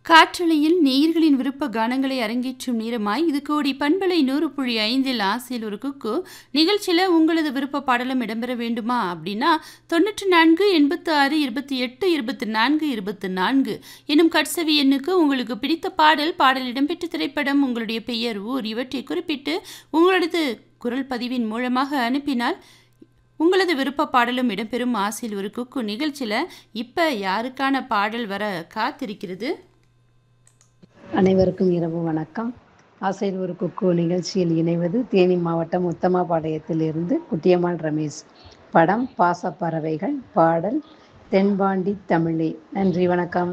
காற்றலையில் நேயர்களின் விருப்ப கானங்களை அரங்கேற்றும் நேரமாய் இது கோடி பண்பலை நூறு புள்ளி ஐந்தில் ஆசையில் ஒரு குக்கு நிகழ்ச்சியில் உங்களது விருப்ப பாடலும் இடம்பெற வேண்டுமா அப்படின்னா தொண்ணூற்றி நான்கு எண்பத்தி ஆறு இருபத்தி எட்டு இருபத்தி நான்கு இருபத்தி நான்கு எனும் கட்சவி எண்ணுக்கு உங்களுக்கு பிடித்த பாடல் பாடல் இடம்பெற்ற திரைப்படம் உங்களுடைய பெயர் ஊர் இவற்றை குறிப்பிட்டு உங்களது குரல் பதிவின் மூலமாக அனுப்பினால் உங்களது விருப்ப பாடலும் இடம்பெறும் ஆசையில் ஒரு குக்கு நிகழ்ச்சியில் இப்போ யாருக்கான பாடல் வர காத்திருக்கிறது அனைவருக்கும் இரவு வணக்கம் ஆசையில் ஒரு குக்கு நிகழ்ச்சியில் இணைவது தேனி மாவட்டம் உத்தமாபாளையத்திலிருந்து குட்டியம்மாள் ரமேஷ் படம் பாசப்பறவைகள் பாடல் தென்பாண்டி தமிழே நன்றி வணக்கம்